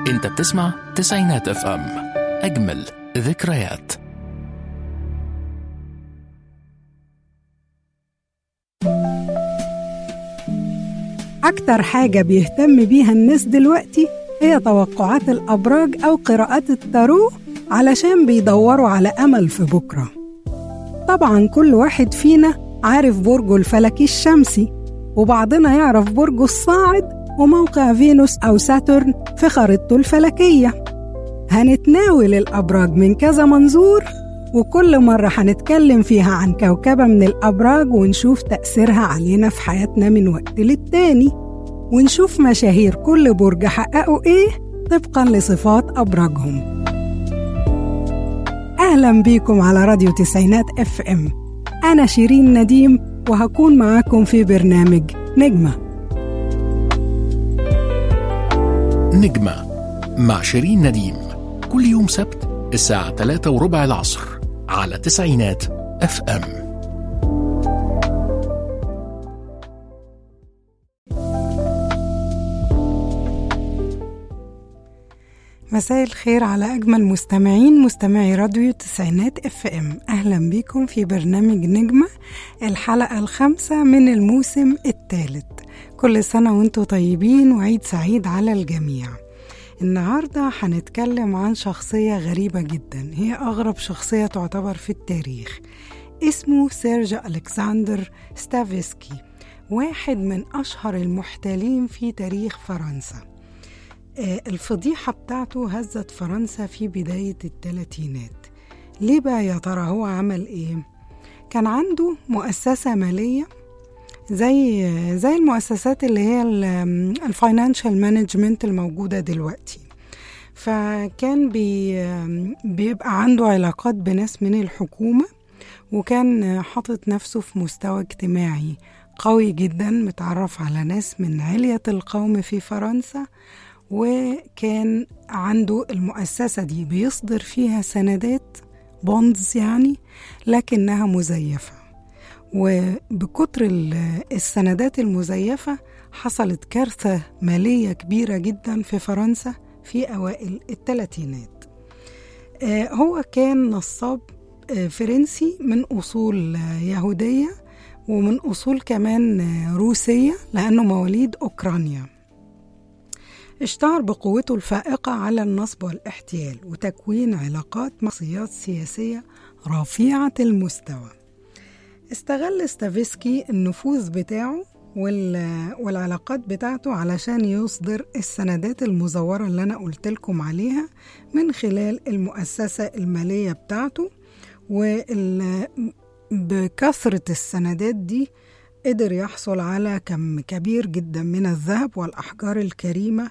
انت بتسمع تسعينات اف ام اجمل ذكريات أكتر حاجة بيهتم بيها الناس دلوقتي هي توقعات الأبراج أو قراءات التارو علشان بيدوروا على أمل في بكرة طبعا كل واحد فينا عارف برجه الفلكي الشمسي وبعضنا يعرف برجه الصاعد وموقع فينوس أو ساترن في خريطته الفلكية هنتناول الأبراج من كذا منظور وكل مرة هنتكلم فيها عن كوكبة من الأبراج ونشوف تأثيرها علينا في حياتنا من وقت للتاني ونشوف مشاهير كل برج حققوا إيه طبقا لصفات أبراجهم أهلا بيكم على راديو تسعينات اف ام أنا شيرين نديم وهكون معاكم في برنامج نجمة نجمة مع شيرين نديم كل يوم سبت الساعة 3 وربع العصر على تسعينات اف ام مساء الخير على أجمل مستمعين مستمعي راديو تسعينات اف ام أهلا بيكم في برنامج نجمة الحلقة الخامسة من الموسم الثالث كل سنة وانتم طيبين وعيد سعيد على الجميع النهاردة هنتكلم عن شخصية غريبة جدا هي أغرب شخصية تعتبر في التاريخ اسمه سيرج ألكسندر ستافسكي واحد من أشهر المحتلين في تاريخ فرنسا آه، الفضيحة بتاعته هزت فرنسا في بداية الثلاثينات ليه بقى يا ترى هو عمل ايه؟ كان عنده مؤسسة مالية زي زي المؤسسات اللي هي الفاينانشال مانجمنت الموجودة دلوقتي فكان بي بيبقى عنده علاقات بناس من الحكومة وكان حاطط نفسه في مستوى اجتماعي قوي جدا متعرف على ناس من علية القوم في فرنسا وكان عنده المؤسسة دي بيصدر فيها سندات بوندز يعني لكنها مزيفة وبكتر السندات المزيفة حصلت كارثة مالية كبيرة جدا في فرنسا في أوائل الثلاثينات هو كان نصاب فرنسي من أصول يهودية ومن أصول كمان روسية لأنه مواليد أوكرانيا اشتهر بقوته الفائقة على النصب والاحتيال وتكوين علاقات مع شخصيات سياسية رفيعة المستوى استغل ستافسكي النفوذ بتاعه والعلاقات بتاعته علشان يصدر السندات المزورة اللي أنا قلت لكم عليها من خلال المؤسسة المالية بتاعته وبكثرة السندات دي قدر يحصل على كم كبير جدا من الذهب والأحجار الكريمة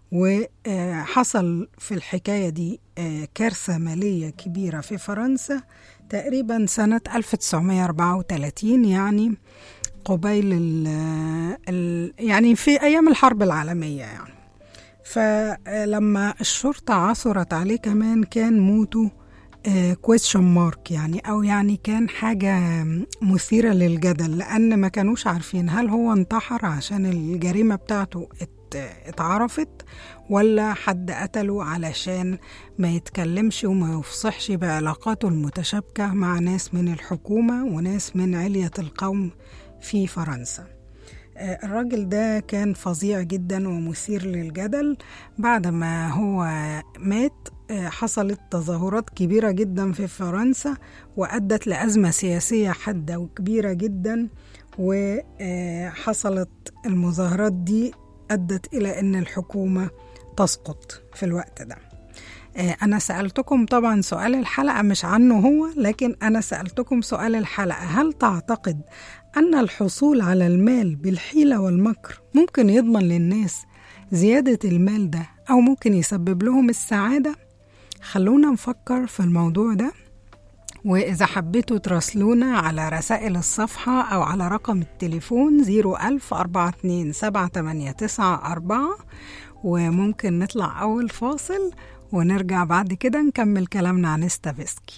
وحصل في الحكاية دي كارثة مالية كبيرة في فرنسا تقريبا سنة 1934 يعني قبيل ال ال يعني في أيام الحرب العالمية يعني فلما الشرطة عثرت عليه كمان كان موته كويشن مارك يعني أو يعني كان حاجة مثيرة للجدل لأن ما كانوش عارفين هل هو انتحر عشان الجريمة بتاعته اتعرفت ولا حد قتله علشان ما يتكلمش وما يفصحش بعلاقاته المتشابكة مع ناس من الحكومة وناس من علية القوم في فرنسا الراجل ده كان فظيع جدا ومثير للجدل بعد ما هو مات حصلت تظاهرات كبيرة جدا في فرنسا وأدت لأزمة سياسية حادة وكبيرة جدا وحصلت المظاهرات دي أدت إلى أن الحكومة تسقط في الوقت ده أنا سألتكم طبعا سؤال الحلقة مش عنه هو لكن أنا سألتكم سؤال الحلقة هل تعتقد أن الحصول على المال بالحيلة والمكر ممكن يضمن للناس زيادة المال ده أو ممكن يسبب لهم السعادة؟ خلونا نفكر في الموضوع ده وإذا حبيتوا تراسلونا على رسائل الصفحة أو على رقم التليفون 01000 42 789 وممكن نطلع أول فاصل ونرجع بعد كده نكمل كلامنا عن ستافسكي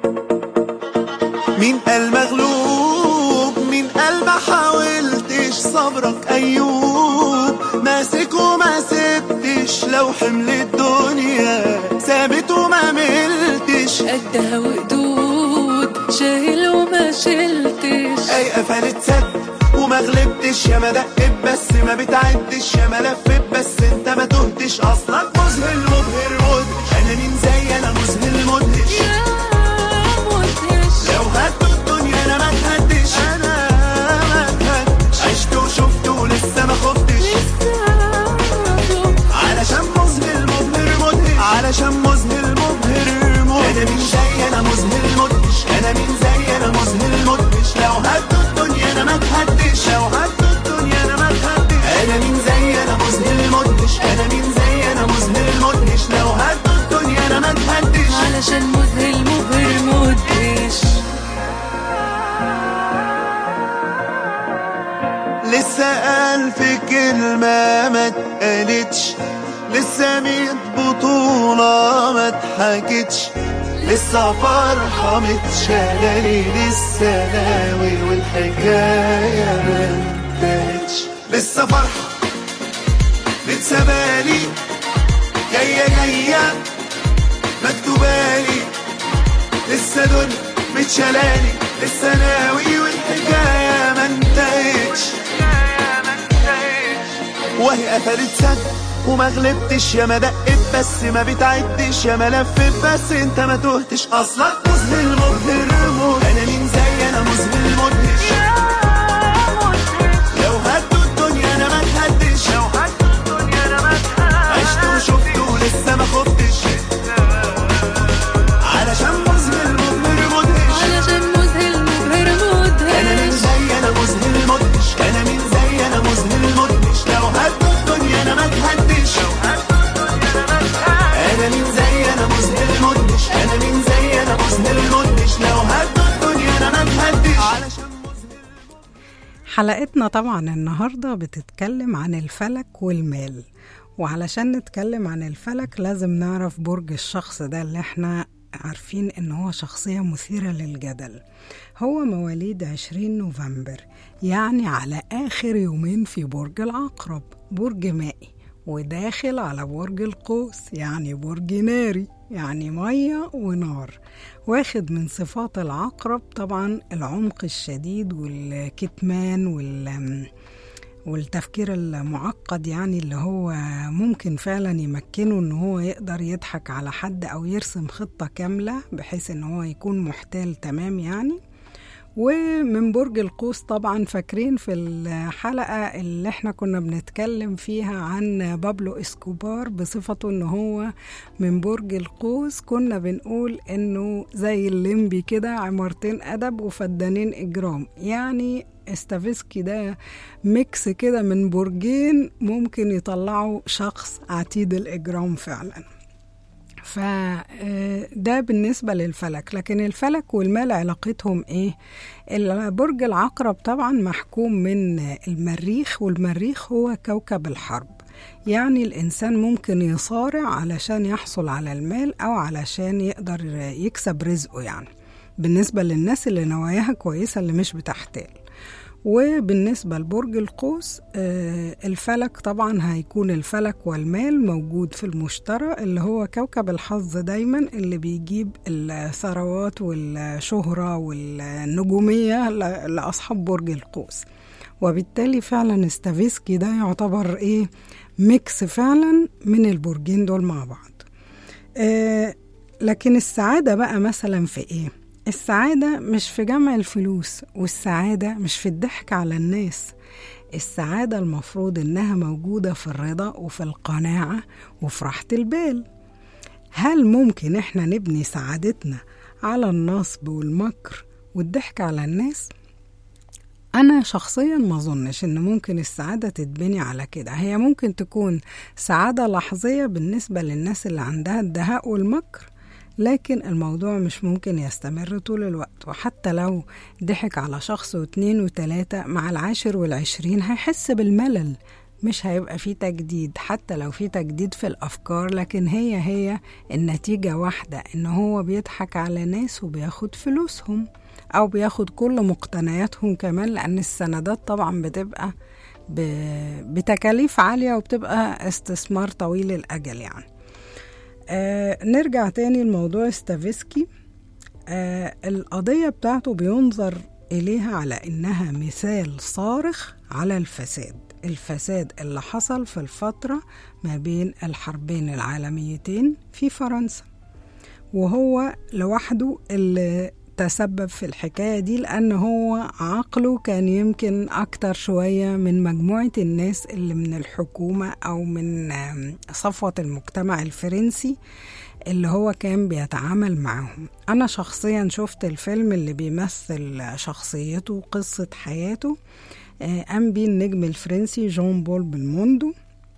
مين قال مغلوب مين قال ما حاولتش صبرك أيوب ماسك وما سبتش لو حمل الدنيا ثابت وما ملتش قدها وقدود شايل وما شلتش أي قفلت سد وما غلبتش يا ما دقت بس ما بتعدش يا ما لفت بس انت ما تهتش اصلك مذهل مبهر مدهش انا مين زي انا مذهل مدهش يا مدهش لو هدوا الدنيا انا ما اتهدش انا ما اتهدش عشت وشفت ولسه ما خفتش علشان مذهل مبهر مدهش علشان مذهل مبهر مدهش انا مين زي انا مذهل مدهش انا مين زي انا مذهل مدهش لو هدوا الدنيا انا ما اتهدش لو هدوا الدنيا انا ما اتهدش انا مين زي انا مذهل مدهش انا مين زي انا مذهل مدهش لو هدوا الدنيا انا ما اتهدش علشان مذهل مبهر مدهش لسه ألف كلمة ما اتقالتش لسه ميت بطولة ما اتحكتش لسه فرحة متشالاني لسه ناوي والحكاية ما انتهتش لسه فرحة متسابالي جاية جاية مكتوبالي لسه دنيا متشالاني لسه ناوي والحكاية ما انتهتش وهي قفلت سد وما غلبتش يا ما دقت بس ما بتعدش يا ما لفت بس انت ما تهتش اصلك مذهل مبهر موت انا مين زي انا مذهل مدهش لو هدوا الدنيا انا ما اتهدش لو هدوا الدنيا انا ما اتهدش عشت وشفت ولسه ما خفتش علشان مذهل مبهر مدهش علشان مذهل مبهر انا مين مدهش زي انا مذهل مدهش انا مين زي انا مذهل مدهش لو هدوا الدنيا انا ما اتهدش انا مين زي انا مذهل مدهش انا مين زي انا مذهل مدهش لو هدوا الدنيا انا ما اتهدش علشان مذهل حلقتنا طبعا النهاردة بتتكلم عن الفلك والمال وعلشان نتكلم عن الفلك لازم نعرف برج الشخص ده اللي احنا عارفين ان هو شخصية مثيرة للجدل هو مواليد 20 نوفمبر يعني على آخر يومين في برج العقرب برج مائي وداخل على برج القوس يعني برج ناري يعني مية ونار واخد من صفات العقرب طبعا العمق الشديد والكتمان وال والتفكير المعقد يعني اللي هو ممكن فعلا يمكنه ان هو يقدر يضحك على حد او يرسم خطة كاملة بحيث ان هو يكون محتال تمام يعني ومن برج القوس طبعا فاكرين في الحلقة اللي احنا كنا بنتكلم فيها عن بابلو اسكوبار بصفته ان هو من برج القوس كنا بنقول انه زي الليمبي كده عمارتين ادب وفدانين اجرام يعني استافيسكي ده ميكس كده من برجين ممكن يطلعوا شخص عتيد الاجرام فعلا فده بالنسبة للفلك لكن الفلك والمال علاقتهم ايه برج العقرب طبعا محكوم من المريخ والمريخ هو كوكب الحرب يعني الإنسان ممكن يصارع علشان يحصل على المال أو علشان يقدر يكسب رزقه يعني بالنسبة للناس اللي نواياها كويسة اللي مش بتحتال وبالنسبة لبرج القوس آه، الفلك طبعا هيكون الفلك والمال موجود في المشترى اللي هو كوكب الحظ دايما اللي بيجيب الثروات والشهرة والنجومية ل- لأصحاب برج القوس وبالتالي فعلا استافيسكي ده يعتبر ايه ميكس فعلا من البرجين دول مع بعض آه لكن السعادة بقى مثلا في ايه السعادة مش في جمع الفلوس والسعادة مش في الضحك على الناس السعادة المفروض إنها موجودة في الرضا وفي القناعة وفي راحة البال هل ممكن إحنا نبني سعادتنا على النصب والمكر والضحك على الناس؟ أنا شخصيا ما أظنش إن ممكن السعادة تتبني على كده هي ممكن تكون سعادة لحظية بالنسبة للناس اللي عندها الدهاء والمكر لكن الموضوع مش ممكن يستمر طول الوقت وحتى لو ضحك على شخص واتنين وتلاتة مع العاشر والعشرين هيحس بالملل مش هيبقى فيه تجديد حتى لو فيه تجديد في الأفكار لكن هي هي النتيجة واحدة إن هو بيضحك على ناس وبياخد فلوسهم أو بياخد كل مقتنياتهم كمان لأن السندات طبعا بتبقى ب- بتكاليف عالية وبتبقى استثمار طويل الأجل يعني آه نرجع تاني لموضوع ستافيسكي آه القضية بتاعته بينظر إليها على إنها مثال صارخ على الفساد الفساد اللي حصل في الفترة ما بين الحربين العالميتين في فرنسا وهو لوحده اللي تسبب في الحكاية دي لأن هو عقله كان يمكن أكتر شوية من مجموعة الناس اللي من الحكومة أو من آم، صفوة المجتمع الفرنسي اللي هو كان بيتعامل معهم أنا شخصيا شفت الفيلم اللي بيمثل شخصيته وقصة حياته آه، قام بيه النجم الفرنسي جون بول بلموندو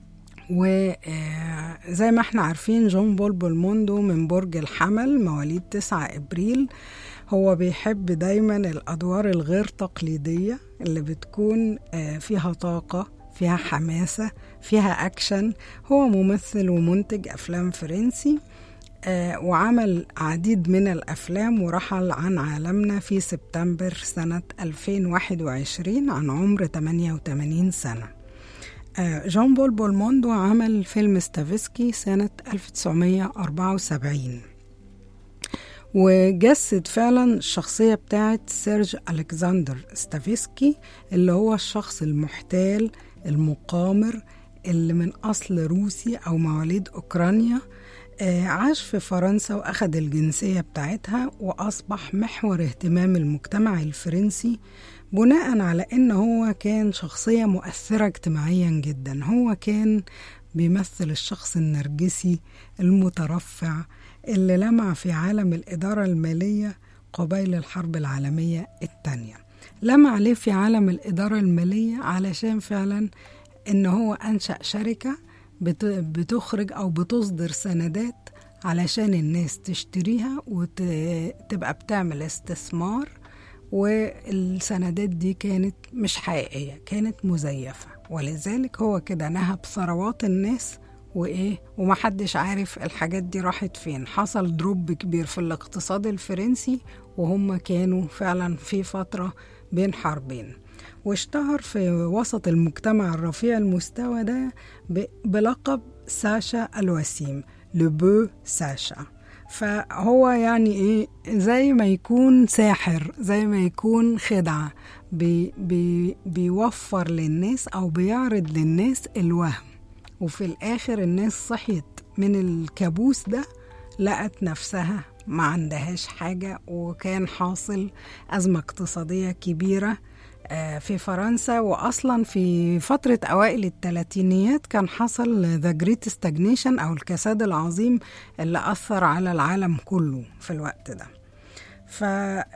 وزي ما احنا عارفين جون بول بولموندو من برج الحمل مواليد 9 ابريل هو بيحب دايما الادوار الغير تقليديه اللي بتكون آه، فيها طاقه فيها حماسه فيها اكشن هو ممثل ومنتج افلام فرنسي آه، وعمل عديد من الأفلام ورحل عن عالمنا في سبتمبر سنة 2021 عن عمر 88 سنة آه، جون بول بولموندو عمل فيلم ستافيسكي سنة 1974 وجسد فعلا الشخصية بتاعت سيرج ألكسندر ستافيسكي اللي هو الشخص المحتال المقامر اللي من أصل روسي أو مواليد أوكرانيا آه، عاش في فرنسا وأخد الجنسية بتاعتها وأصبح محور اهتمام المجتمع الفرنسي بناء على إن هو كان شخصية مؤثرة اجتماعيا جدا هو كان بيمثل الشخص النرجسي المترفع اللي لمع في عالم الإدارة المالية قبيل الحرب العالمية الثانية لمع ليه في عالم الإدارة المالية علشان فعلا إن هو أنشأ شركة بت- بتخرج أو بتصدر سندات علشان الناس تشتريها وتبقى بتعمل استثمار والسندات دي كانت مش حقيقية كانت مزيفة ولذلك هو كده نهب ثروات الناس وإيه ومحدش عارف الحاجات دي راحت فين حصل دروب كبير في الاقتصاد الفرنسي وهم كانوا فعلا في فترة بين حربين واشتهر في وسط المجتمع الرفيع المستوى ده ب- بلقب ساشا الوسيم لبو ساشا فهو يعني ايه زي ما يكون ساحر زي ما يكون خدعة بي بي بيوفر للناس او بيعرض للناس الوهم وفي الاخر الناس صحيت من الكابوس ده لقت نفسها ما عندهاش حاجة وكان حاصل أزمة اقتصادية كبيرة آه، في فرنسا وأصلا في فترة أوائل الثلاثينيات كان حصل ذا جريت ستاجنيشن أو الكساد العظيم اللي أثر على العالم كله في الوقت ده ف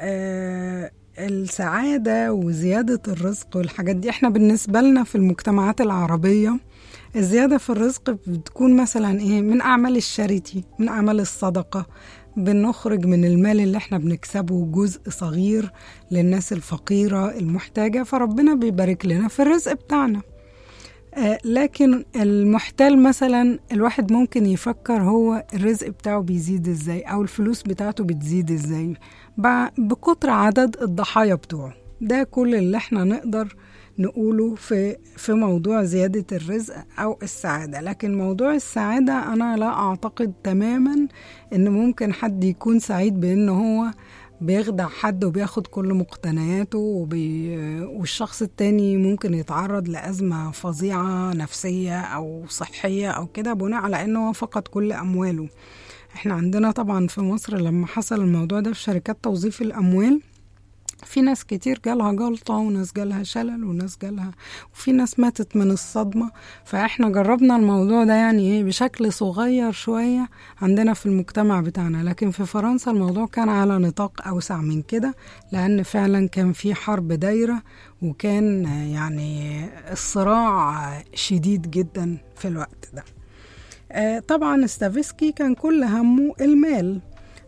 آه، السعادة وزيادة الرزق والحاجات دي احنا بالنسبة لنا في المجتمعات العربية الزيادة في الرزق بتكون مثلا ايه من أعمال الشاريتي من أعمال الصدقة بنخرج من المال اللي احنا بنكسبه جزء صغير للناس الفقيرة المحتاجة فربنا بيبارك لنا في الرزق بتاعنا آه، لكن المحتال مثلا الواحد ممكن يفكر هو الرزق بتاعه بيزيد ازاي او الفلوس بتاعته بتزيد ازاي بع- بكتر عدد الضحايا بتوعه ده كل اللي احنا نقدر نقوله في في موضوع زيادة الرزق أو السعادة لكن موضوع السعادة أنا لا أعتقد تماما إن ممكن حد يكون سعيد بإن هو بيخدع حد وبياخد كل مقتنياته وبي... والشخص التاني ممكن يتعرض لأزمة فظيعة نفسية أو صحية أو كده بناء على إنه هو فقد كل أمواله احنا عندنا طبعا في مصر لما حصل الموضوع ده في شركات توظيف الأموال في ناس كتير جالها جلطة وناس جالها شلل وناس جالها وفي ناس ماتت من الصدمة فاحنا جربنا الموضوع ده يعني ايه بشكل صغير شوية عندنا في المجتمع بتاعنا لكن في فرنسا الموضوع كان على نطاق أوسع من كده لأن فعلا كان في حرب دايرة وكان يعني الصراع شديد جدا في الوقت ده آه، طبعا ستافيسكي كان كل همه المال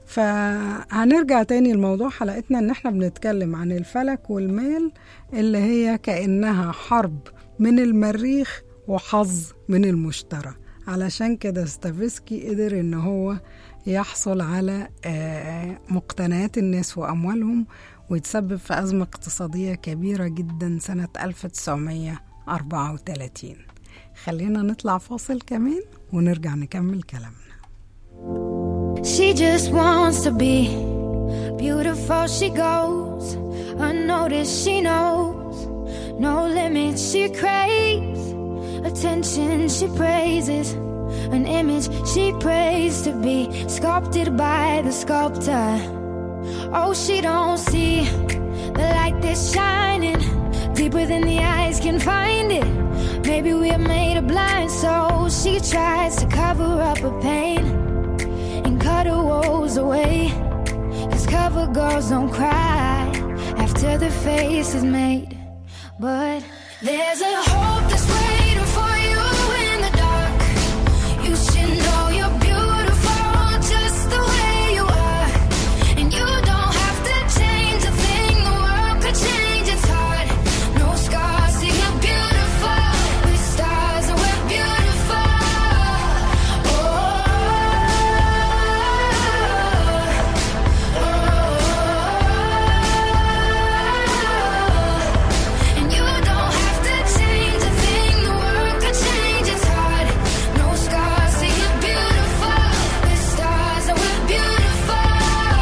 فهنرجع تاني لموضوع حلقتنا ان احنا بنتكلم عن الفلك والمال اللي هي كأنها حرب من المريخ وحظ من المشترى علشان كده ستافيسكي قدر ان هو يحصل على آه، مقتنيات الناس وأموالهم ويتسبب في أزمة اقتصادية كبيرة جدا سنة 34 خلينا نطلع فاصل كمان ونرجع نكمل كلامنا She just wants to be beautiful. She goes unnoticed. She knows no limits. She craves attention. She praises an image. She prays to be sculpted by the sculptor. Oh, she don't see the light that's shining deeper than the eyes can find it. Maybe we're made of blind, so she tries to cover up her pain and cut her woes away. Cause cover girls don't cry after the face is made. But there's a hope that's waiting for you in the dark. You should know you're beautiful just the way you are. And you don't have to change a thing, the world could change its heart. No scars, see you're beautiful. With stars, and we're beautiful. And you don't have to change a thing. The world could change its heart. No scars, see you're beautiful. With stars, and we're beautiful.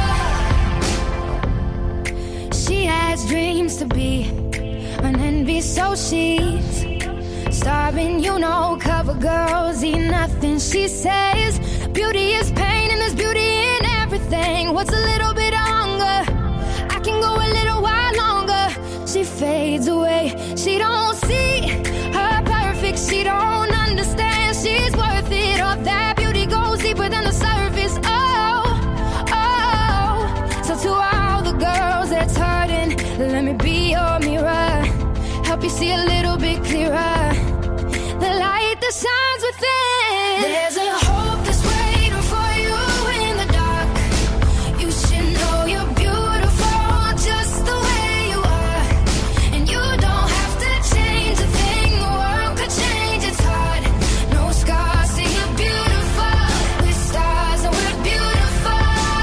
She has dreams to be an envy, so she's starving. You know, cover girls eat nothing. She says beauty is pain, and there's beauty in everything. What's a little bit of hunger? I can go a little while longer. She fades away. She don't see her perfect. She don't understand she's worth it. All that beauty goes deeper than the surface. Oh, oh. So to all the girls that's hurting, let me be your mirror. Help you see a little bit clearer. The light that shines within. There's a hope that's waiting for you in the dark. You should know you're beautiful just the way you are. And you don't have to change a thing. The world could change its heart. No scars, see you're beautiful. With stars, and we're beautiful.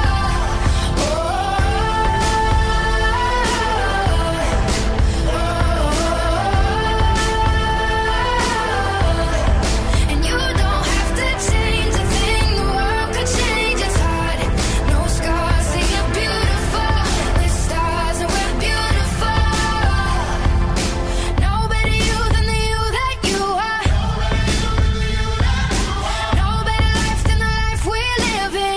And you don't have to change a thing. The world could change its heart. No scars, see you're beautiful. With stars, and we're beautiful. No better you than the you that you are. No better life than the life we're living.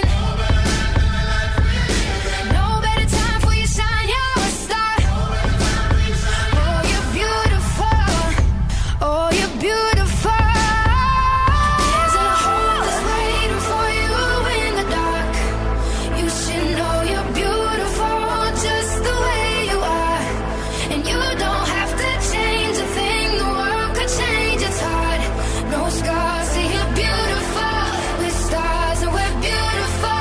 No better time for you shine, you're a star. Oh, you're beautiful. Oh, you're beautiful. There's a hope that's waiting for you in the dark. You should know you're beautiful just the way you are. And you don't have to change a thing. The world could change its heart. No scars, see you're beautiful. With stars, and we're beautiful.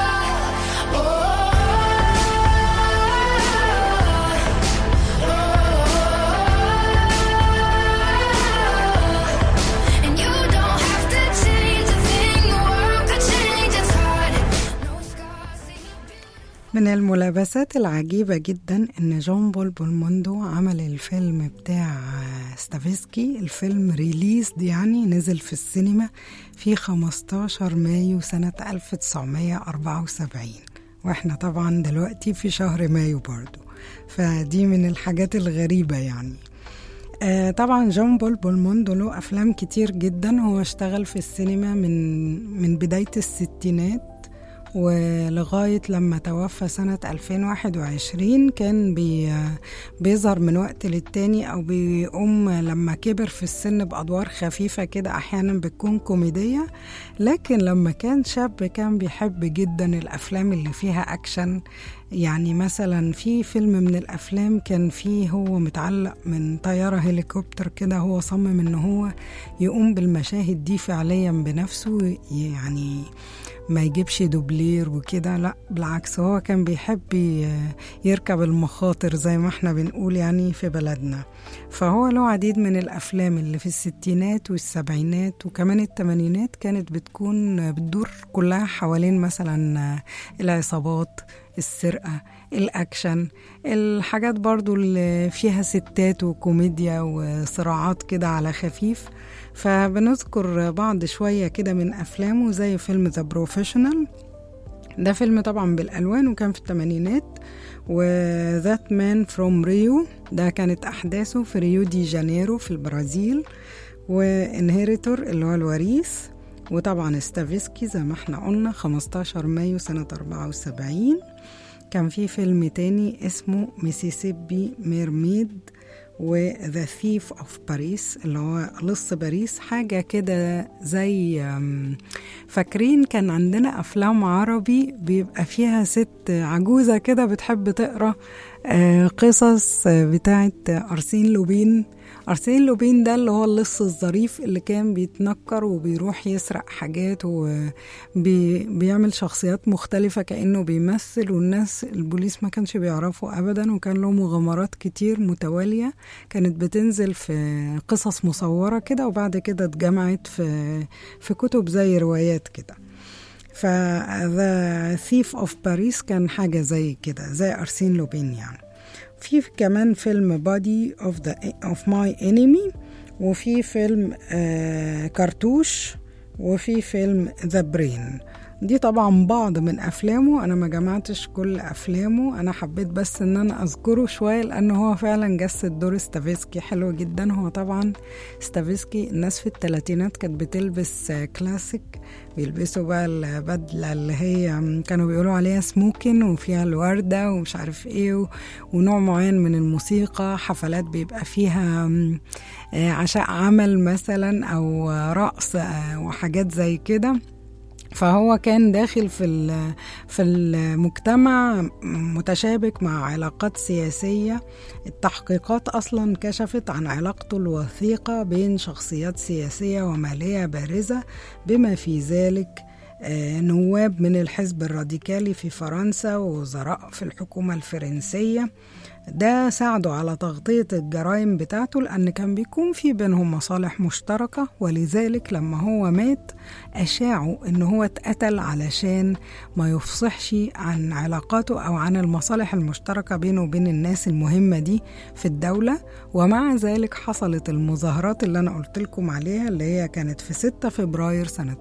And you don't have to change a thing. The world could change its heart. No scars, see you're من الملابسات العجيبة جدا إن جون بول بولموندو عمل الفيلم بتاع ستافيسكي الفيلم ريليزد يعني نزل في السينما في 15 مايو سنة 1974 واحنا طبعا دلوقتي في شهر مايو برضو فدي من الحاجات الغريبة يعني آه طبعا جون بول بولموندو له افلام كتير جدا هو اشتغل في السينما من من بدايه الستينات ولغاية لما توفى سنة 2021 كان بي بيظهر من وقت للتاني أو بيقوم لما كبر في السن بأدوار خفيفة كده أحيانا بتكون كوميدية لكن لما كان شاب كان بيحب جدا الأفلام اللي فيها أكشن يعني مثلا في فيلم من الأفلام كان فيه هو متعلق من طيارة هليكوبتر كده هو صمم إن هو يقوم بالمشاهد دي فعليا بنفسه يعني ما يجيبش دوبلير وكده لا بالعكس هو كان بيحب يركب المخاطر زي ما احنا بنقول يعني في بلدنا فهو له عديد من الأفلام اللي في الستينات والسبعينات وكمان التمانينات كانت بتكون بتدور كلها حوالين مثلا العصابات السرقة الأكشن الحاجات برضو اللي فيها ستات وكوميديا وصراعات كده على خفيف فبنذكر بعض شوية كده من أفلامه زي فيلم ذا بروفيشنال ده فيلم طبعا بالألوان وكان في الثمانينات وذات مان فروم ريو ده كانت أحداثه في ريو دي جانيرو في البرازيل وانهيريتور اللي هو الوريث وطبعا ستافيسكي زي ما احنا قلنا 15 مايو سنة 74 كان في فيلم تاني اسمه ميسيسيبي ميرميد وذا ثيف اوف باريس اللي هو لص باريس حاجة كده زي أم، فاكرين كان عندنا أفلام عربي بيبقى فيها ست عجوزة كده بتحب تقرأ آه، قصص آه، بتاعت أرسين لوبين أرسين لوبين ده اللي هو اللص الظريف اللي كان بيتنكر وبيروح يسرق حاجات وبيعمل شخصيات مختلفة كأنه بيمثل والناس البوليس ما كانش بيعرفوا أبدا وكان له مغامرات كتير متوالية كانت بتنزل في قصص مصورة كده وبعد كده اتجمعت في في كتب زي روايات كده فذا ثيف اوف باريس كان حاجة زي كده زي أرسين لوبين يعني في كمان فيلم بادي اوف ذا اوف ماي انمي وفي فيلم آه كرتوش وفي فيلم ذا برين دي طبعا بعض من افلامه انا ما جمعتش كل افلامه انا حبيت بس ان انا اذكره شويه لان هو فعلا جسد دور ستافيسكي حلو جدا هو طبعا ستافيسكي الناس في الثلاثينات كانت بتلبس آه، كلاسيك بيلبسوا بقى البدله اللي هي كانوا بيقولوا عليها سموكن وفيها الورده ومش عارف ايه و- ونوع معين من الموسيقى حفلات بيبقى فيها م، آه، عشاء عمل مثلا او آه، رقص آه، وحاجات زي كده فهو كان داخل في ال- في المجتمع متشابك مع علاقات سياسية التحقيقات أصلا كشفت عن علاقته الوثيقة بين شخصيات سياسية ومالية بارزة بما في ذلك آه، نواب من الحزب الراديكالي في فرنسا ووزراء في الحكومة الفرنسية ده ساعده على تغطية الجرائم بتاعته لأن كان بيكون في بينهم مصالح مشتركة ولذلك لما هو مات أشاعوا إن هو اتقتل علشان ما يفصحش عن علاقاته أو عن المصالح المشتركة بينه وبين الناس المهمة دي في الدولة ومع ذلك حصلت المظاهرات اللي أنا قلت لكم عليها اللي هي كانت في 6 فبراير سنة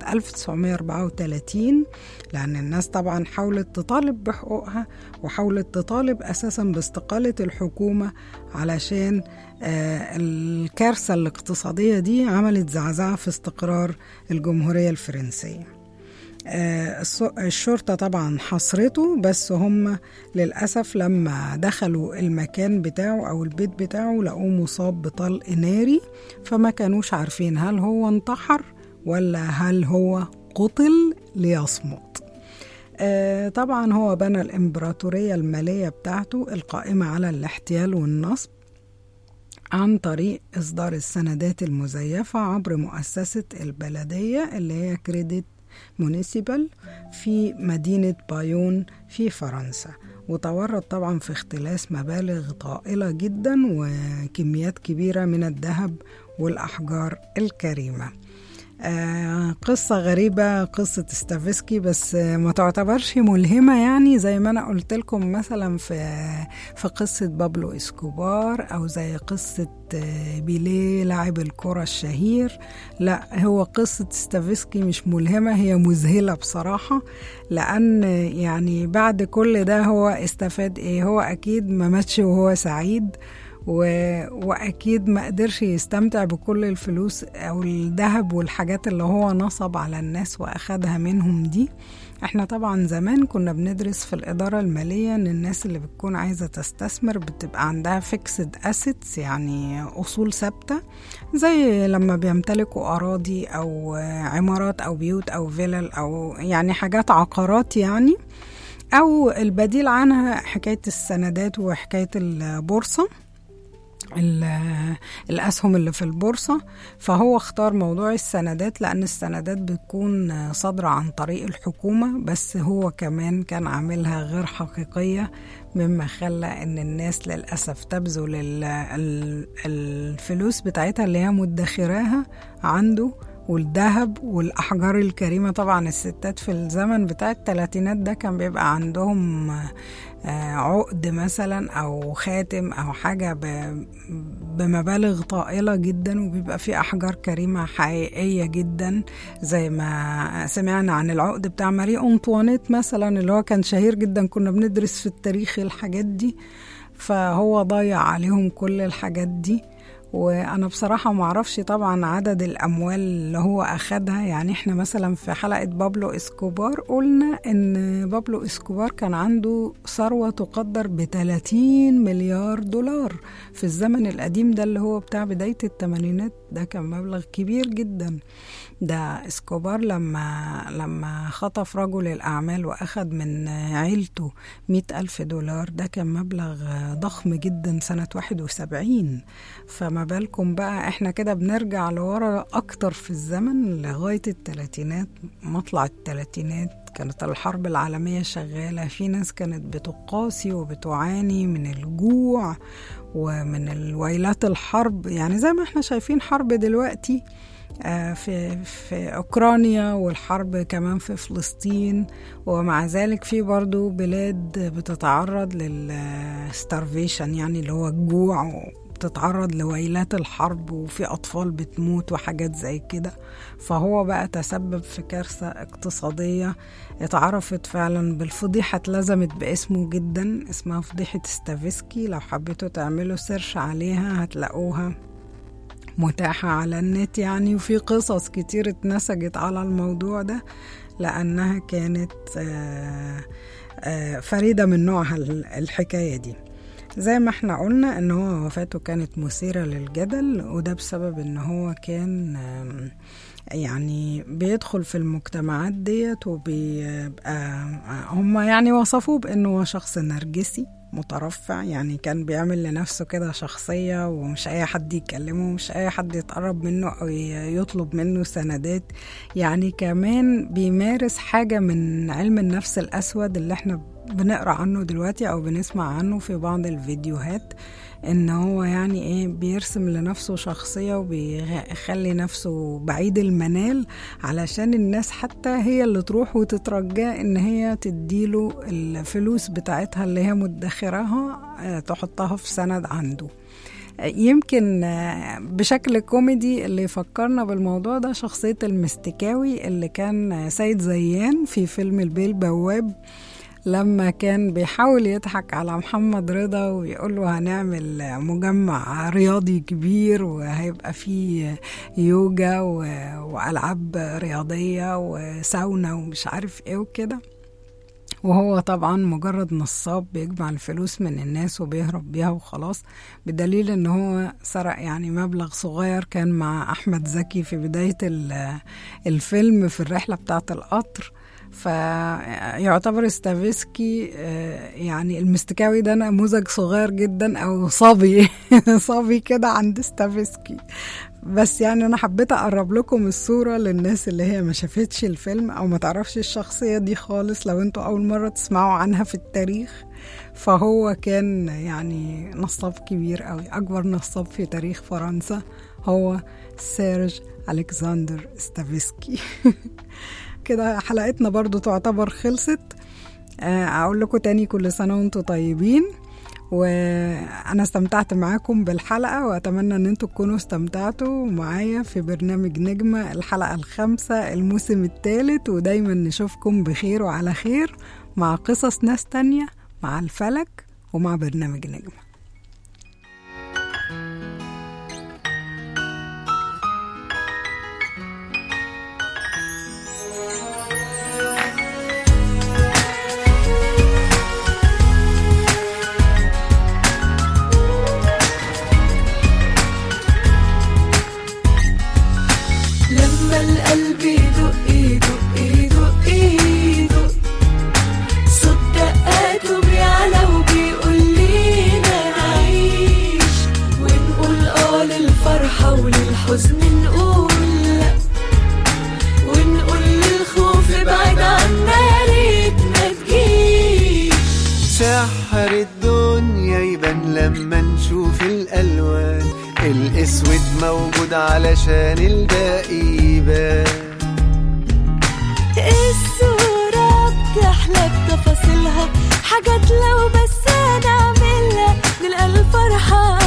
1934 لأن الناس طبعا حاولت تطالب بحقوقها وحاولت تطالب أساسا باستقالة الحكومة علشان آه، الكارثة الاقتصادية دي عملت زعزعة في استقرار الجمهورية الفرنسية آه، الس- الشرطة طبعا حصرته بس هم للأسف لما دخلوا المكان بتاعه أو البيت بتاعه لقوه مصاب بطلق ناري فما كانوش عارفين هل هو انتحر ولا هل هو قتل ليصمت آه، طبعا هو بنى الإمبراطورية المالية بتاعته القائمة على الاحتيال والنصب عن طريق إصدار السندات المزيفة عبر مؤسسة البلدية اللي هي كريديت مونيسيبال في مدينة بايون في فرنسا وتورط طبعا في اختلاس مبالغ طائلة جدا وكميات كبيرة من الذهب والأحجار الكريمة آه قصة غريبة قصة ستافسكي بس آه ما تعتبرش ملهمة يعني زي ما أنا قلت لكم مثلا في في قصة بابلو إسكوبار أو زي قصة آه بيليه لاعب الكرة الشهير لا هو قصة ستافسكي مش ملهمة هي مذهلة بصراحة لأن يعني بعد كل ده هو استفاد إيه هو أكيد ما ماتش وهو سعيد و... واكيد ما قدرش يستمتع بكل الفلوس او الذهب والحاجات اللي هو نصب على الناس واخدها منهم دي احنا طبعا زمان كنا بندرس في الإدارة المالية ان الناس اللي بتكون عايزة تستثمر بتبقى عندها فيكسد اسيتس يعني اصول ثابتة زي لما بيمتلكوا اراضي او عمارات او بيوت او فيلل او يعني حاجات عقارات يعني او البديل عنها حكاية السندات وحكاية البورصة الأسهم اللي في البورصة فهو اختار موضوع السندات لأن السندات بتكون صادرة عن طريق الحكومة بس هو كمان كان عاملها غير حقيقية مما خلى أن الناس للأسف تبذل الفلوس بتاعتها اللي هي مدخراها عنده والذهب والأحجار الكريمة طبعا الستات في الزمن بتاع التلاتينات ده كان بيبقى عندهم آه، عقد مثلا أو خاتم أو حاجة ب- بمبالغ طائلة جدا وبيبقى فيه أحجار كريمة حقيقية جدا زي ما سمعنا عن العقد بتاع ماري أنطوانيت مثلا اللي هو كان شهير جدا كنا بندرس في التاريخ الحاجات دي فهو ضيع عليهم كل الحاجات دي وانا بصراحة معرفش طبعا عدد الاموال اللي هو اخدها يعني احنا مثلا في حلقة بابلو اسكوبار قلنا ان بابلو اسكوبار كان عنده ثروة تقدر ب 30 مليار دولار في الزمن القديم ده اللي هو بتاع بداية الثمانينات ده كان مبلغ كبير جدا ده اسكوبار لما لما خطف رجل الأعمال وأخد من عيلته مئة ألف دولار ده كان مبلغ ضخم جدا سنة 71 فما بالكم بقى احنا كده بنرجع لورا أكتر في الزمن لغاية التلاتينات مطلع التلاتينات كانت الحرب العالمية شغالة في ناس كانت بتقاسي وبتعاني من الجوع ومن الويلات الحرب يعني زي ما احنا شايفين حرب دلوقتي آه، في في اوكرانيا والحرب كمان في فلسطين ومع ذلك في برضو بلاد بتتعرض للستارفيشن يعني اللي هو الجوع بتتعرض لويلات الحرب وفي أطفال بتموت وحاجات زي كده فهو بقى تسبب في كارثة اقتصادية اتعرفت فعلا بالفضيحة اتلزمت باسمه جدا اسمها فضيحة ستافسكي لو حبيتوا تعملوا سيرش عليها هتلاقوها متاحة على النت يعني وفي قصص كتير اتنسجت على الموضوع ده لأنها كانت آه، آه، فريدة من نوعها ال- الحكاية دي زي ما احنا قلنا ان هو وفاته كانت مثيرة للجدل وده بسبب ان هو كان آم، يعني بيدخل في المجتمعات ديت وبيبقى هم يعني وصفوه بانه هو شخص نرجسي مترفع يعني كان بيعمل لنفسه كده شخصية ومش أي حد يكلمه مش أي حد يتقرب منه أو ي- يطلب منه سندات يعني كمان بيمارس حاجة من علم النفس الأسود اللي احنا بنقرأ عنه دلوقتي أو بنسمع عنه في بعض الفيديوهات ان هو يعني ايه بيرسم لنفسه شخصية وبيخلي نفسه بعيد المنال علشان الناس حتى هي اللي تروح وتترجاه ان هي تديله الفلوس بتاعتها اللي هي مدخراها آه، تحطها في سند عنده يمكن آه، بشكل كوميدي اللي يفكرنا بالموضوع ده شخصية المستكاوي اللي كان آه، سيد زيان في فيلم البيه البواب لما كان بيحاول يضحك على محمد رضا ويقول له هنعمل مجمع رياضي كبير وهيبقى فيه يوجا و- وألعاب رياضية وساونا ومش عارف ايه وكده وهو طبعا مجرد نصاب بيجمع الفلوس من الناس وبيهرب بيها وخلاص بدليل ان هو سرق يعني مبلغ صغير كان مع احمد زكي في بداية ال- الفيلم في الرحلة بتاعة القطر فيعتبر ستافسكي آه، يعني المستكاوي ده نموذج صغير جدا او صبي صبي كده عند ستافسكي بس يعني انا حبيت اقرب لكم الصوره للناس اللي هي ما شافتش الفيلم او ما تعرفش الشخصيه دي خالص لو انتوا اول مره تسمعوا عنها في التاريخ فهو كان يعني نصاب كبير قوي اكبر نصاب في تاريخ فرنسا هو سيرج الكسندر ستافسكي كده حلقتنا برضو تعتبر خلصت آه، اقول لكم تاني كل سنه وانتم طيبين وانا استمتعت معاكم بالحلقه واتمنى ان انتم تكونوا استمتعتوا معايا في برنامج نجمه الحلقه الخامسه الموسم الثالث ودايما نشوفكم بخير وعلى خير مع قصص ناس تانية مع الفلك ومع برنامج نجمه لما القلب يدق يدق يدق يدق صوت دقاته بيعلى وبيقول لينا شوف الألوان الأسود موجود علشان الباقي يبان الصورة بتحلى بتفاصيلها حاجات لو بس هنعملها نلقى الفرحة